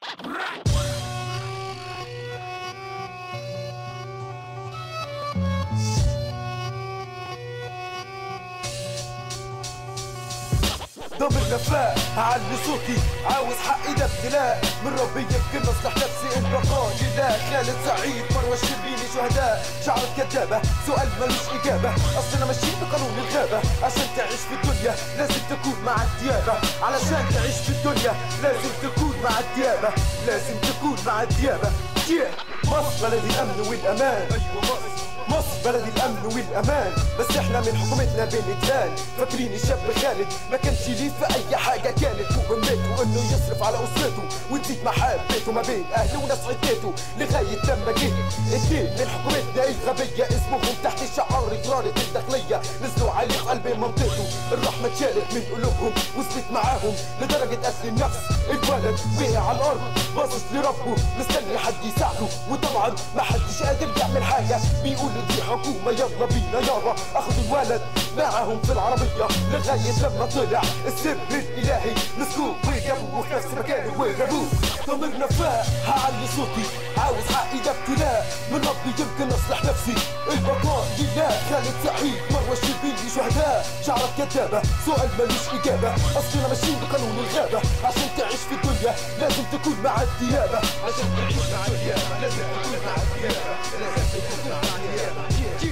ضمن نفاق هعلي صوتي عاوز حقي ده ابتلاء من ربي يمكن اصلح نفسي البقاء لله خالد سعيد مروه الشربيني شهداء شعرت كدابه سؤال ملوش اجابه اصل انا ماشيين بقانون الغابه عشان تعيش في الدنيا لازم تكون مع الديابه علشان تعيش في الدنيا لازم تكون مع الديابه لازم تكون مع الديابه yeah. مصر بلد الامن والامان ايوه مصر مصر بلد الامن والامان بس احنا من حكومتنا بنتهان فاكرين الشاب خالد ما كانش ليه في اي حاجه كانت مهمته انه يصرف على اسرته وتزيد محبته ما بين اهله وناس عدته لغايه لما جه اتنين من حكومتنا الغبيه اسمهم تحت شعار اقرار الداخليه نزلوا عليه في قلب منطقته الرحمه اتشالت من قلوبهم وصلت معاهم لدرجه قتل النفس الولد وقع على الارض باصص لربه مستني حد يساعده وطبعا ما حدش قادر يعمل حاجه بيقولوا دي حكومه يلا بينا يابا اخدوا الولد معاهم في العربيه لغايه لما طلع السر الالهي مسكوه وجابوه في نفس مكانه وجابوه ضميرنا فاق هعلي صوتي عاوز حقي ده ابتلاء من ربي يمكن اصلح نفسي البقاء لله خالد سعيد مروه الشربيني شهداء شعرت كدابه سؤال ملوش اجابه اصلنا ماشيين بقانون الغابه عشان تعيش في الدنيا لازم تكون مع الديابه عشان تعيش مع الديابه لازم تكون مع الديابه لازم تكون مع الديابه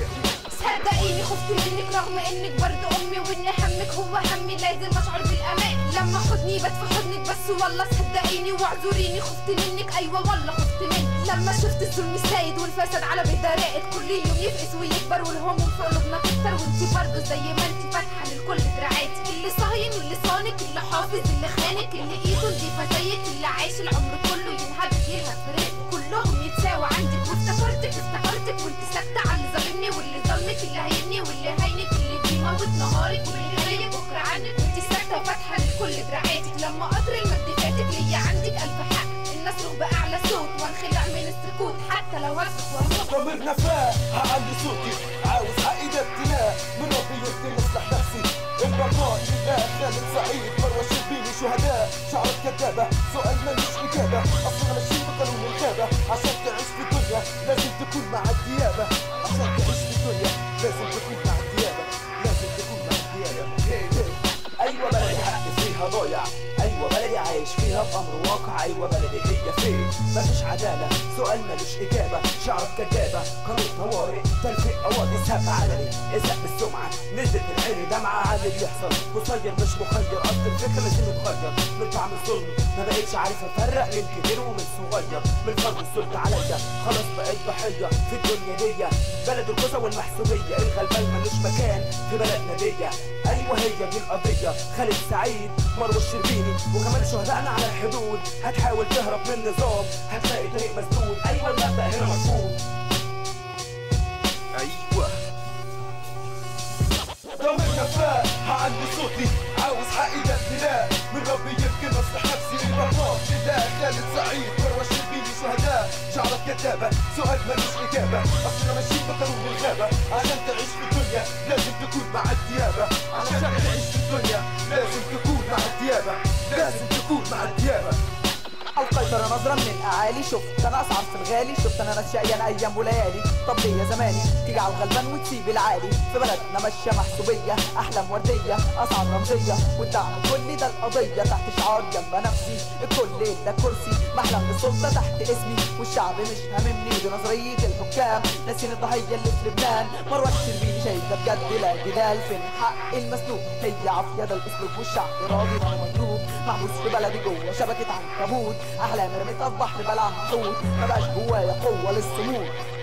صدقيني خفت منك رغم انك برضه امي وان همك هو همي لازم اشعر بالامان لما خدني بات في حضنك بس والله صدقيني واعذريني خفت منك ايوه والله خفت منك لما شفت الظلم السايد والفساد على بيضة راقد كل يوم يفقس ويكبر والهموم في قلوبنا تكتر وانتي برضه زي ما انتي فاتحه للكل دراعاتي اللي صاين واللي صانك اللي حافظ اللي خانك اللي ايده نضيفه زيك اللي عايش العمر كله ينهب يلهب في رزق كلهم يتساوى عندك وافتكرتك افتكرتك وانت ساكته على اللي ظالمني واللي ظلمك اللي هيبني واللي هينك اللي بيموت نهارك واللي غايب بكره عنك وانت ساكته وفاتحه لكل دراعاتك لما قطر المجد فاتك ليا عندك الف حق ان اصرخ باعلى صوت وانخلع من السكوت حتى لو هصرخ واموت ضميرنا فاق هعلي صوتي عاوز حقي ده ابتلاء من ربي يمكن اصلح نفسي البقاء لله خالد سعيد مروه الشربيني شهداء شعرت كدابه سؤال ملوش اجابه اصلا ماشيين بقانون الغابه عشان تعيش في الدنيا لازم تكون مع الديابه عشان تعيش في الدنيا لازم تكون مع الديابه لازم تكون مع الديابه ايوه بلدي حق فيها ضايع ايوه بلدي عايش فيها بامر واقع ايوه بلدي هي فين مفيش عداله سؤال ملوش اجابه شعرك كدابه قانون طوارئ تلفيق قواضي ساب علني ازق بالسمعه نزلت العين دمعه على اللي بيحصل قصير مش مخير اصل الفكره لازم يتغير من طعم الظلم ما بقتش عارف افرق من كبير ومن صغير من فرض السلطه عليا خلاص بقيت ضحيه في الدنيا دي بلد الكوسه والمحسوبيه الغلبان ملوش مكان في بلدنا دي ايوه هي دي القضيه خالد سعيد مروه الشربيني وكمان شهدائنا على الحدود هتحاول تهرب من النظام هتلاقي طريق مسدود ايوه المبدا هنا مرفوض ايوه ضميرنا فاق هعلي صوتي عاوز حقي ده ابتلاء من ربي يمكن اصلح نفسي البقاء لله خالد سعيد مروه الشربيني شهداء شعرت كدابه سؤال ملوش اجابه اصلنا ماشيين بقانون الغابه عشان تعيش في الدنيا لازم تكون مع الديابه عشان تعيش في الدنيا لازم تكون مع الديابه لازم تكون مع الديابه القيت انا نظرا من اعالي شفت انا اسعر في الغالي شفت انا ناس شقيان ايام وليالي طب ليه يا زماني تيجي على الغلبان وتسيب العالي في بلدنا ماشيه محسوبيه احلام ورديه اسعار رمزيه والدعم كل ده القضيه تحت شعار جنب نفسي الكل ده كرسي محلم بالسلطه تحت اسمي والشعب مش هاممني دي نظريه الحكام ناسين الضحيه اللي في لبنان مروه الشربيني شايف ده بجد لا جدال فين حق المسلوب هي عافيه ده الاسلوب والشعب راضي وانا مضروب محبوس في بلدي جوه شبكه عنكبوت احلامي رميتها في بحر بلع محدود مبقاش جوايا قوه للصمود